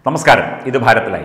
നമസ്കാരം ഇത് ഭാരത് ലൈവ്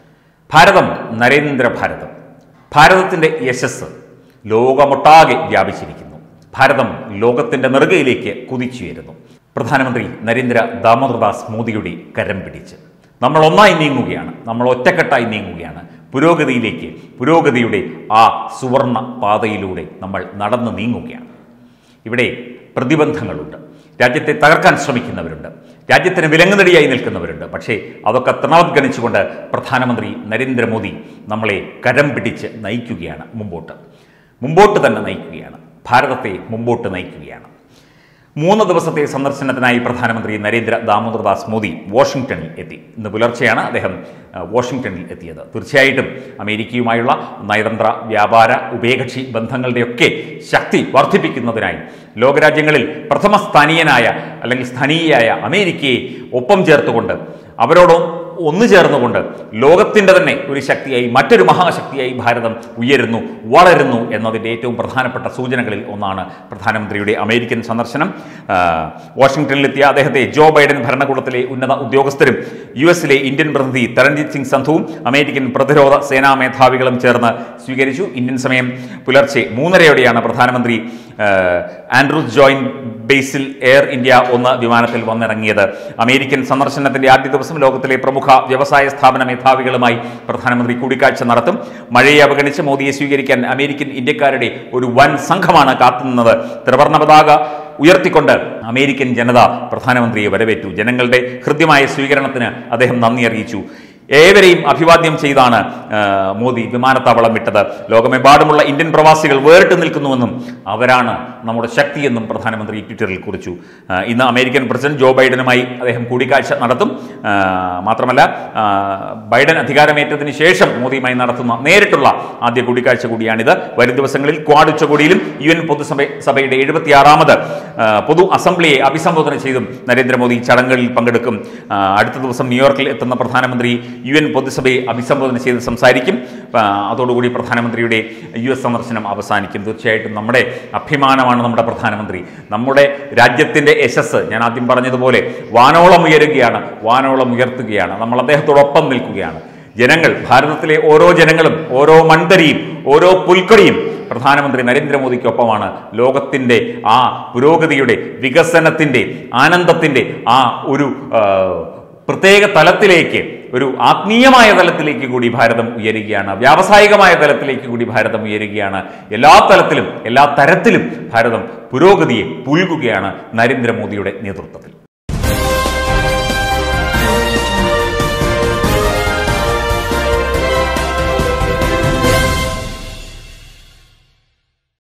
ഭാരതം നരേന്ദ്ര ഭാരതം ഭാരതത്തിൻ്റെ യശസ് ലോകമൊട്ടാകെ വ്യാപിച്ചിരിക്കുന്നു ഭാരതം ലോകത്തിൻ്റെ നെറുകയിലേക്ക് കുതിച്ചുയരുന്നു പ്രധാനമന്ത്രി നരേന്ദ്ര ദാമോദർദാസ് മോദിയുടെ കരം പിടിച്ച് നമ്മൾ ഒന്നായി നീങ്ങുകയാണ് നമ്മൾ ഒറ്റക്കെട്ടായി നീങ്ങുകയാണ് പുരോഗതിയിലേക്ക് പുരോഗതിയുടെ ആ സുവർണ പാതയിലൂടെ നമ്മൾ നടന്നു നീങ്ങുകയാണ് ഇവിടെ പ്രതിബന്ധങ്ങളുണ്ട് രാജ്യത്തെ തകർക്കാൻ ശ്രമിക്കുന്നവരുണ്ട് രാജ്യത്തിന് വിലങ്ങുതടിയായി നിൽക്കുന്നവരുണ്ട് പക്ഷേ അതൊക്കെ തൃണവത്ഗണിച്ചുകൊണ്ട് പ്രധാനമന്ത്രി നരേന്ദ്രമോദി നമ്മളെ കരം പിടിച്ച് നയിക്കുകയാണ് മുമ്പോട്ട് മുമ്പോട്ട് തന്നെ നയിക്കുകയാണ് ഭാരതത്തെ മുമ്പോട്ട് നയിക്കുകയാണ് മൂന്ന് ദിവസത്തെ സന്ദർശനത്തിനായി പ്രധാനമന്ത്രി നരേന്ദ്ര ദാമോദർദാസ് മോദി വാഷിംഗ്ടണിൽ എത്തി ഇന്ന് പുലർച്ചെയാണ് അദ്ദേഹം അഹ്, വാഷിംഗ്ടണിൽ എത്തിയത് തീർച്ചയായിട്ടും അമേരിക്കയുമായുള്ള നയതന്ത്ര വ്യാപാര ഉഭയകക്ഷി ബന്ധങ്ങളുടെയൊക്കെ ശക്തി വർദ്ധിപ്പിക്കുന്നതിനായി ലോകരാജ്യങ്ങളിൽ പ്രഥമ സ്ഥാനീയനായ അല്ലെങ്കിൽ സ്ഥാനീയയായ അമേരിക്കയെ ഒപ്പം ചേർത്തുകൊണ്ട് അവരോട് ഒന്നു ചേർന്നുകൊണ്ട് ലോകത്തിൻ്റെ തന്നെ ഒരു ശക്തിയായി മറ്റൊരു മഹാശക്തിയായി ഭാരതം ഉയരുന്നു വളരുന്നു എന്നതിൻ്റെ ഏറ്റവും പ്രധാനപ്പെട്ട സൂചനകളിൽ ഒന്നാണ് പ്രധാനമന്ത്രിയുടെ അമേരിക്കൻ സന്ദർശനം ആ, വാഷിംഗ്ടണിലെത്തിയ അദ്ദേഹത്തെ ജോ ബൈഡൻ ഭരണകൂടത്തിലെ ഉന്നത ഉദ്യോഗസ്ഥരും യു എസിലെ ഇന്ത്യൻ പ്രതിനിധി തരൺജിത് സിംഗ് സന്ധുവും അമേരിക്കൻ പ്രതിരോധ സേനാ മേധാവികളും ചേർന്ന് സ്വീകരിച്ചു ഇന്ത്യൻ സമയം പുലർച്ചെ മൂന്നരയോടെയാണ് പ്രധാനമന്ത്രി ആ, ആൻഡ്രൂസ് ജോയിന്റ് ബേസിൽ എയർ ഇന്ത്യ ഒന്ന് വിമാനത്തിൽ വന്നിറങ്ങിയത് അമേരിക്കൻ സന്ദർശനത്തിന്റെ ആദ്യ ദിവസം ലോകത്തിലെ പ്രമുഖ വ്യവസായ സ്ഥാപന മേധാവികളുമായി പ്രധാനമന്ത്രി കൂടിക്കാഴ്ച നടത്തും മഴയെ അവഗണിച്ച് മോദിയെ സ്വീകരിക്കാൻ അമേരിക്കൻ ഇന്ത്യക്കാരുടെ ഒരു വൻ സംഘമാണ് കാത്തുനിന്നത് ത്രിവർണ്ണ പതാക ഉയർത്തിക്കൊണ്ട് അമേരിക്കൻ ജനത പ്രധാനമന്ത്രിയെ വരവേറ്റു ജനങ്ങളുടെ ഹൃദ്യമായ സ്വീകരണത്തിന് അദ്ദേഹം നന്ദി അറിയിച്ചു ഏവരെയും അഭിവാദ്യം ചെയ്താണ് ആ, മോദി വിമാനത്താവളം വിട്ടത് ലോകമെമ്പാടുമുള്ള ഇന്ത്യൻ പ്രവാസികൾ വേറിട്ട് നിൽക്കുന്നുവെന്നും അവരാണ് നമ്മുടെ ശക്തിയെന്നും പ്രധാനമന്ത്രി ട്വിറ്ററിൽ കുറിച്ചു ആ, ഇന്ന് അമേരിക്കൻ പ്രസിഡന്റ് ജോ ബൈഡനുമായി അദ്ദേഹം കൂടിക്കാഴ്ച നടത്തും ആ, മാത്രമല്ല ആ, ബൈഡൻ അധികാരമേറ്റതിന് ശേഷം മോദിയുമായി നടത്തുന്ന നേരിട്ടുള്ള ആദ്യ കൂടിക്കാഴ്ച കൂടിയാണിത് വരും ദിവസങ്ങളിൽ ക്വാഡ് ഉച്ചകോടിയിലും യു എൻ പൊതുസഭ സഭയുടെ എഴുപത്തിയാറാമത് ആ, പൊതു അസംബ്ലിയെ അഭിസംബോധന ചെയ്തും നരേന്ദ്രമോദി ചടങ്ങുകളിൽ പങ്കെടുക്കും ആ, അടുത്ത ദിവസം ന്യൂയോർക്കിൽ എത്തുന്ന പ്രധാനമന്ത്രി യു എൻ പൊതുസഭയെ അഭിസംബോധന ചെയ്ത് സംസാരിക്കും ആ, അതോടുകൂടി പ്രധാനമന്ത്രിയുടെ യു എസ് സന്ദർശനം അവസാനിക്കും തീർച്ചയായിട്ടും നമ്മുടെ അഭിമാനമാണ് നമ്മുടെ പ്രധാനമന്ത്രി നമ്മുടെ രാജ്യത്തിൻ്റെ യശസ് ഞാൻ ആദ്യം പറഞ്ഞതുപോലെ വാനോളം ഉയരുകയാണ് വാനോളം ഉയർത്തുകയാണ് നമ്മൾ അദ്ദേഹത്തോടൊപ്പം നിൽക്കുകയാണ് ജനങ്ങൾ ഭാരതത്തിലെ ഓരോ ജനങ്ങളും ഓരോ മൺതരിയും ഓരോ പുൽക്കൊടിയും പ്രധാനമന്ത്രി നരേന്ദ്രമോദിക്കൊപ്പമാണ് ലോകത്തിൻ്റെ ആ പുരോഗതിയുടെ വികസനത്തിൻ്റെ ആനന്ദത്തിൻ്റെ ആ ഒരു ആ, പ്രത്യേക തലത്തിലേക്ക് ഒരു ആത്മീയമായ തലത്തിലേക്ക് കൂടി ഭാരതം ഉയരുകയാണ് വ്യാവസായികമായ തലത്തിലേക്ക് കൂടി ഭാരതം ഉയരുകയാണ് എല്ലാ തലത്തിലും എല്ലാ തരത്തിലും ഭാരതം പുരോഗതിയെ പുൽകുകയാണ് നരേന്ദ്രമോദിയുടെ നേതൃത്വത്തിൽ